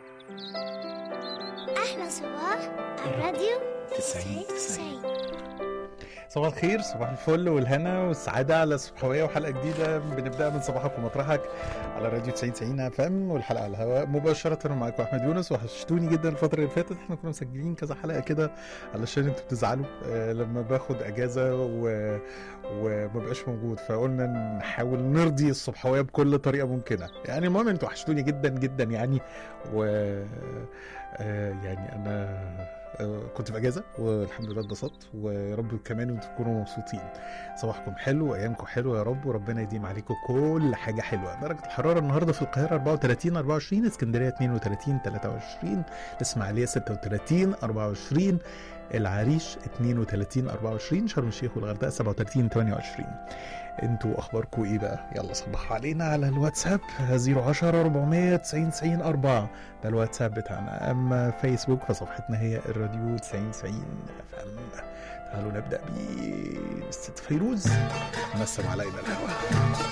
أحلى صباح الراديو تسعين تسعين صباح الخير صباح الفل والهنا والسعادة على صبحوية وحلقة جديدة بنبدأ من صباحك ومطرحك على راديو 90 90 اف ام والحلقة على الهواء مباشرة معاكم أحمد يونس وحشتوني جدا الفترة اللي فاتت احنا كنا مسجلين كذا حلقة كده علشان انتوا بتزعلوا آه، لما باخد أجازة و... ومبقاش موجود فقلنا نحاول نرضي الصبحوية بكل طريقة ممكنة يعني المهم انتوا وحشتوني جدا جدا يعني و آه، يعني انا آه، كنت في اجازه والحمد لله اتبسطت ويا رب كمان انتوا تكونوا مبسوطين صباحكم حلو وايامكم حلوه يا رب وربنا يديم عليكم كل حاجه حلوه درجه الحراره النهارده في القاهره 34 24 اسكندريه 32 23 الاسماعيليه 36 24 العريش 32 24 شرم الشيخ والغردقه 37 28 انتوا اخباركم ايه بقى يلا صبحوا علينا على الواتساب 010 490 90 4 ده الواتساب بتاعنا اما فيسبوك فصفحتنا هي الراديو 90 90 اف ام تعالوا نبدا بالست فيروز نسم علينا الهواء